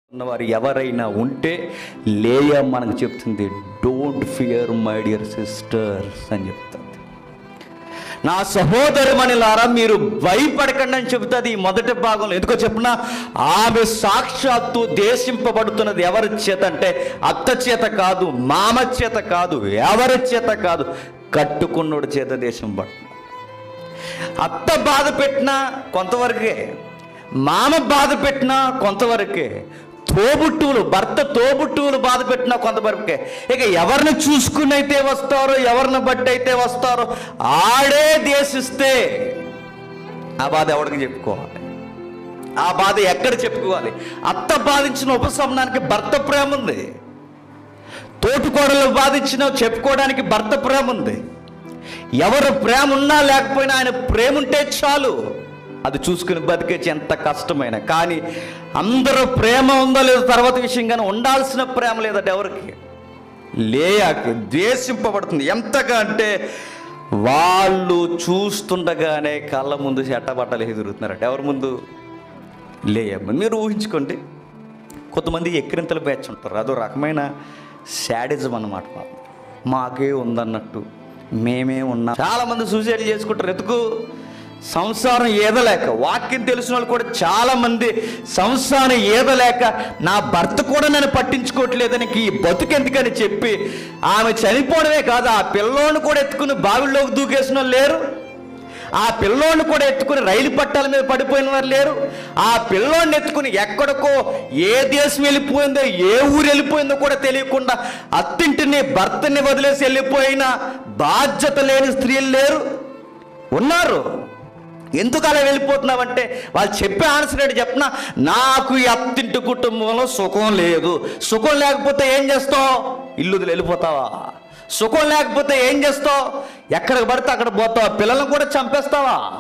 ఉన్నవారు ఎవరైనా ఉంటే లేయ మనకు చెప్తుంది don't fear my dear sisters అని చెప్తుంది నా సహోదరుమణిలారా మీరు భయపడకండి అని చెబుతుంది ఈ మొదటి భాగంలో ఎందుకో చెప్పున ఆమె సాక్షాత్తు దేశింపబడుతున్నది ఎవరి చేత అంటే అత్త చేత కాదు మామ చేత కాదు ఎవరి చేత కాదు కట్టుకున్నోడి చేత దేశం పడుతుంది అత్త బాధ పెట్టినా కొంతవరకే మామ బాధ పెట్టినా కొంతవరకే తోబుట్టువులు భర్త తోబుట్టువులు బాధ పెట్టినా కొంతవరకే ఇక ఎవరిని చూసుకుని అయితే వస్తారో ఎవరిని బట్టి అయితే వస్తారో ఆడే దేశిస్తే ఆ బాధ ఎవరికి చెప్పుకోవాలి ఆ బాధ ఎక్కడ చెప్పుకోవాలి అత్త బాధించిన ఉపశమనానికి భర్త ప్రేమ ఉంది తోటికోడలు బాధించిన చెప్పుకోవడానికి భర్త ప్రేమ ఉంది ఎవరు ప్రేమ ఉన్నా లేకపోయినా ఆయన ప్రేమ ఉంటే చాలు అది చూసుకుని బతికేసి ఎంత కష్టమైన కానీ అందరూ ప్రేమ ఉందో లేదో తర్వాత విషయం కానీ ఉండాల్సిన ప్రేమ లేదట ఎవరికి లేయాకి ద్వేషింపబడుతుంది ఎంతగా అంటే వాళ్ళు చూస్తుండగానే కళ్ళ ముందు చెట్టబట్టలు ఎదురుతున్నారట ఎవరి ముందు లేయమ్మ మీరు ఊహించుకోండి కొంతమంది ఎక్కిరింతలు బ్యాచ్ ఉంటారు అదో రకమైన శాడిజం అన్నమాట పాపం. మాకే ఉందన్నట్టు మేమే ఉన్నాం చాలామంది సూసైడ్ చేసుకుంటారు ఎందుకు సంసారం ఏదలేక వాక్యం తెలిసిన వాళ్ళు కూడా చాలామంది సంసారం ఏదలేక నా భర్త కూడా నన్ను పట్టించుకోవట్లేదని ఈ బతుకెందుకని చెప్పి ఆమె చనిపోవడమే కాదు ఆ పిల్లోని కూడా ఎత్తుకుని బావిలోకి దూకేసిన వాళ్ళు లేరు ఆ పిల్లోని కూడా ఎత్తుకుని రైలు పట్టాల మీద పడిపోయిన వారు లేరు ఆ పిల్లోని ఎత్తుకుని ఎక్కడికో ఏ దేశం వెళ్ళిపోయిందో ఏ ఊరు వెళ్ళిపోయిందో కూడా తెలియకుండా అత్తింటిని భర్తని వదిలేసి వెళ్ళిపోయిన బాధ్యత లేని స్త్రీలు లేరు ఉన్నారు ఎందుకు అలా వెళ్ళిపోతున్నావంటే వాళ్ళు చెప్పే ఆన్సర్ ఏంటి చెప్పిన నాకు ఈ అత్తింటి కుటుంబంలో సుఖం లేదు సుఖం లేకపోతే ఏం చేస్తావు ఇల్లు వదిలి వెళ్ళిపోతావా సుఖం లేకపోతే ఏం చేస్తావు ఎక్కడికి పడితే అక్కడ పోతావా పిల్లలను కూడా చంపేస్తావా